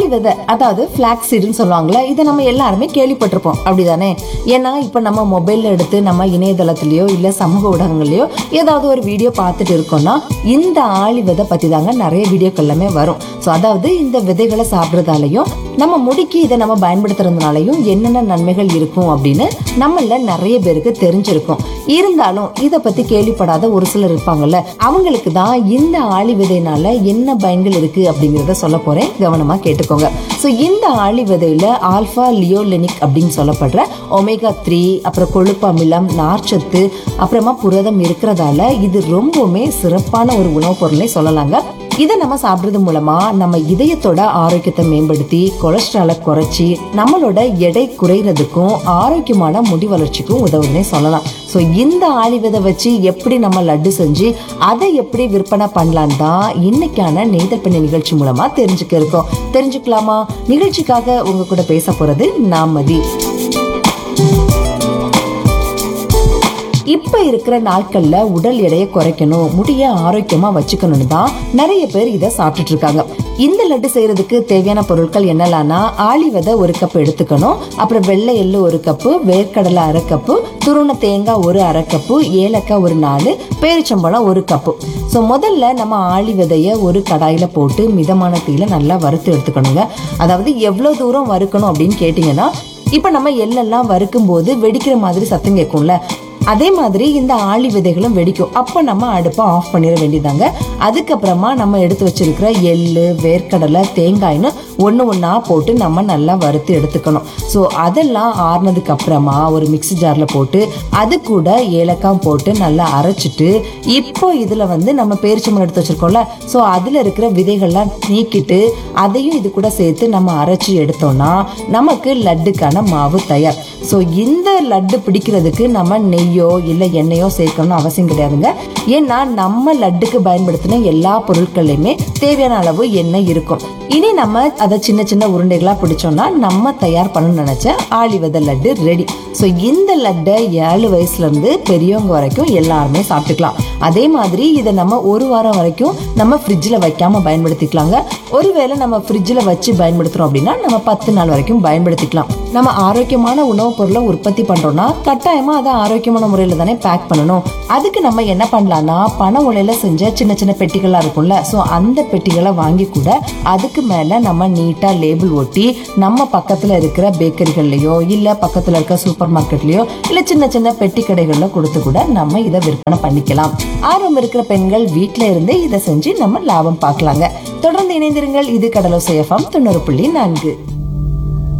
ஆளி விதை அதாவது பிளாக் சீடுன்னு சொல்லுவாங்கல்ல இதை நம்ம எல்லாருமே கேள்விப்பட்டிருப்போம் அப்படிதானே ஏன்னா இப்ப நம்ம மொபைல்ல எடுத்து நம்ம இணையதளத்திலயோ இல்ல சமூக ஊடகங்கள்லயோ ஏதாவது ஒரு வீடியோ பார்த்துட்டு இருக்கோம்னா இந்த ஆளி விதை பத்தி தாங்க நிறைய வீடியோக்கள் எல்லாமே வரும் ஸோ அதாவது இந்த விதைகளை சாப்பிட்றதாலையும் நம்ம முடிக்கு இதை நம்ம பயன்படுத்துறதுனாலையும் என்னென்ன நன்மைகள் இருக்கும் அப்படின்னு நம்மள நிறைய பேருக்கு தெரிஞ்சிருக்கும் இருந்தாலும் இதை பத்தி கேள்விப்படாத ஒரு சிலர் இருப்பாங்கல்ல அவங்களுக்கு தான் இந்த ஆளி விதைனால என்ன பயன்கள் இருக்கு அப்படிங்கறத சொல்ல போறேன் கவனமா கேட்டுக்கோங்க ஸோ இந்த ஆளி விதையில ஆல்பா லியோலெனிக் அப்படின்னு சொல்லப்படுற ஒமேகா த்ரீ அப்புறம் கொழுப்பு அமிலம் நார்ச்சத்து அப்புறமா புரதம் இருக்கிறதால இது ரொம்பவுமே சிறப்பான ஒரு உணவுப் பொருளை சொல்லலாங்க இதை நம்ம சாப்பிடுறது மூலமா நம்ம இதயத்தோட ஆரோக்கியத்தை மேம்படுத்தி கொலஸ்ட்ராலை குறைச்சி நம்மளோட எடை குறைறதுக்கும் ஆரோக்கியமான முடி வளர்ச்சிக்கும் உதவுதுன்னே சொல்லலாம் ஸோ இந்த ஆளி விதை வச்சு எப்படி நம்ம லட்டு செஞ்சு அதை எப்படி விற்பனை பண்ணலான்னு தான் இன்னைக்கான நெய்தல் பண்ணி நிகழ்ச்சி மூலமா தெரிஞ்சுக்க இருக்கோம் தெரிஞ்சுக்கலாமா நிகழ்ச்சிக்காக உங்க கூட பேச போறது நாமதி இப்ப இருக்கிற நாட்கள்ல உடல் எடையை குறைக்கணும் முடிய ஆரோக்கியமா வச்சுக்கணும்னு தான் நிறைய பேர் இதை சாப்பிட்டுட்டு இருக்காங்க இந்த லட்டு செய்யறதுக்கு தேவையான பொருட்கள் என்னலாம்னா ஆளி விதை ஒரு கப் எடுத்துக்கணும் அப்புறம் வெள்ளை எள்ளு ஒரு கப்பு வேர்க்கடலை அரை கப்பு துருண தேங்காய் ஒரு அரை கப்பு ஏலக்காய் ஒரு நாலு பேரிச்சம்பழம் ஒரு கப்பு ஸோ முதல்ல நம்ம ஆளி விதைய ஒரு கடாயில போட்டு மிதமான தீயில நல்லா வறுத்து எடுத்துக்கணுங்க அதாவது எவ்வளவு தூரம் வறுக்கணும் அப்படின்னு கேட்டிங்கன்னா இப்போ நம்ம எள்ளெல்லாம் வறுக்கும் போது வெடிக்கிற மாதிரி சத்தம் கேட்கும்ல அதே மாதிரி இந்த ஆளி விதைகளும் வெடிக்கும் அப்போ நம்ம அடுப்பை ஆஃப் பண்ணிட வேண்டியதாங்க அதுக்கப்புறமா நம்ம எடுத்து வச்சிருக்கிற எள்ளு வேர்க்கடலை தேங்காய்னு ஒன்று ஒன்றா போட்டு நம்ம நல்லா வறுத்து எடுத்துக்கணும் ஸோ அதெல்லாம் ஆறுனதுக்கு அப்புறமா ஒரு மிக்ஸி ஜாரில் போட்டு அது கூட ஏலக்காய் போட்டு நல்லா அரைச்சிட்டு இப்போ இதில் வந்து நம்ம பேரிச்சம்பழம் எடுத்து வச்சிருக்கோம்ல ஸோ அதில் இருக்கிற விதைகள்லாம் நீக்கிட்டு அதையும் இது கூட சேர்த்து நம்ம அரைச்சி எடுத்தோம்னா நமக்கு லட்டுக்கான மாவு தயார் ஸோ இந்த லட்டு பிடிக்கிறதுக்கு நம்ம நெய்யோ இல்லை எண்ணெயோ சேர்க்கணும்னு அவசியம் கிடையாதுங்க ஏன்னா நம்ம லட்டுக்கு பயன்படுத்தின எல்லா பொருட்கள்லையுமே தேவையான அளவு எண்ணெய் இருக்கும் இனி நம்ம அதை சின்ன சின்ன உருண்டைகளா பிடிச்சோம்னா நம்ம தயார் பண்ணணும்னு நினைச்ச ஆளி விதை லட்டு ரெடி ஸோ இந்த லட்டை ஏழு வயசுல இருந்து பெரியவங்க வரைக்கும் எல்லாருமே சாப்பிட்டுக்கலாம் அதே மாதிரி இதை நம்ம ஒரு வாரம் வரைக்கும் நம்ம ஃப்ரிட்ஜில் வைக்காம பயன்படுத்திக்கலாங்க ஒருவேளை நம்ம ஃப்ரிட்ஜில் வச்சு பயன்படுத்துறோம் அப்படின்னா நம்ம பத்து நாள் வரைக்கும் பயன்படுத்திக்கலாம் நம்ம ஆரோக்கியமான உணவுப் பொருளை உற்பத்தி பண்றோம்னா கட்டாயமா அதை ஆரோக்கியமான முறையில தானே பேக் பண்ணணும் அதுக்கு நம்ம என்ன பண்ணலாம்னா பண உலையில செஞ்ச சின்ன சின்ன பெட்டிகளா இருக்கும்ல ஸோ அந்த பெட்டிகளை வாங்கி கூட அதுக்கு மேல நம்ம நீட்டா லேபிள் ஒட்டி நம்ம பக்கத்துல இருக்கிற பேக்கரிகள்லயோ இல்ல பக்கத்துல இருக்க சூப்பர் மார்க்கெட்லயோ இல்ல சின்ன சின்ன பெட்டி கடைகள்ல கொடுத்து கூட நம்ம இதை விற்பனை பண்ணிக்கலாம் ஆர்வம் இருக்கிற பெண்கள் வீட்ல இருந்தே இதை செஞ்சு நம்ம லாபம் பார்க்கலாங்க தொடர்ந்து இணைந்திருங்கள் இது கடலோசை எஃப்எம் தொண்ணூறு புள்ளி நான்கு